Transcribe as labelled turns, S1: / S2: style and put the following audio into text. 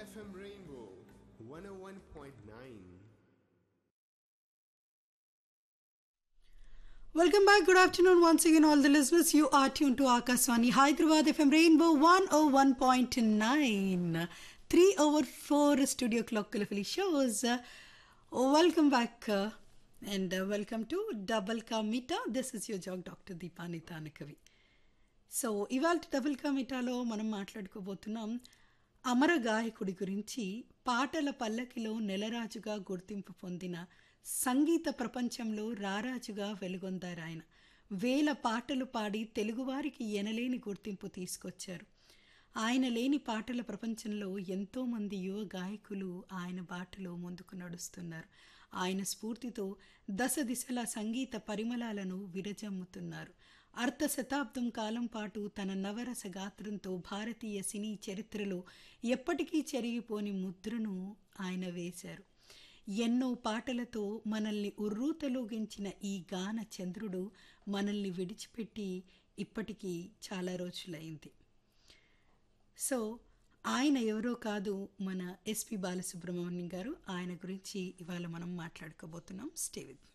S1: FM Rainbow 101.9.
S2: Welcome back. Good afternoon once again, all the listeners. You are tuned to Akaswani Hyderabad FM Rainbow 101.9. 3 over 4 studio clock Kalafili shows. Uh, welcome back uh, and uh, welcome to Double Kamita. This is your jog Dr. Deepani Tanakavi. So ఇవాళ double కమిటాలో మనం మాట్లాడుకోబోతున్నాం అమర గాయకుడి గురించి పాటల పల్లకిలో నెలరాజుగా గుర్తింపు పొందిన సంగీత ప్రపంచంలో రారాజుగా వెలుగొందారు ఆయన వేల పాటలు పాడి తెలుగువారికి ఎనలేని గుర్తింపు తీసుకొచ్చారు ఆయన లేని పాటల ప్రపంచంలో ఎంతోమంది యువ గాయకులు ఆయన బాటలో ముందుకు నడుస్తున్నారు ఆయన స్ఫూర్తితో దశ దిశల సంగీత పరిమళాలను విరజమ్ముతున్నారు అర్ధ శతాబ్దం కాలం పాటు తన నవరస గాత్రంతో భారతీయ సినీ చరిత్రలో ఎప్పటికీ చెరిగిపోని ముద్రను ఆయన వేశారు ఎన్నో పాటలతో మనల్ని ఉర్రూతలోగించిన ఈ గాన చంద్రుడు మనల్ని విడిచిపెట్టి ఇప్పటికీ చాలా రోజులైంది సో ఆయన ఎవరో కాదు మన ఎస్పి బాలసుబ్రహ్మణ్యం గారు ఆయన గురించి ఇవాళ మనం మాట్లాడుకోబోతున్నాం స్టే విత్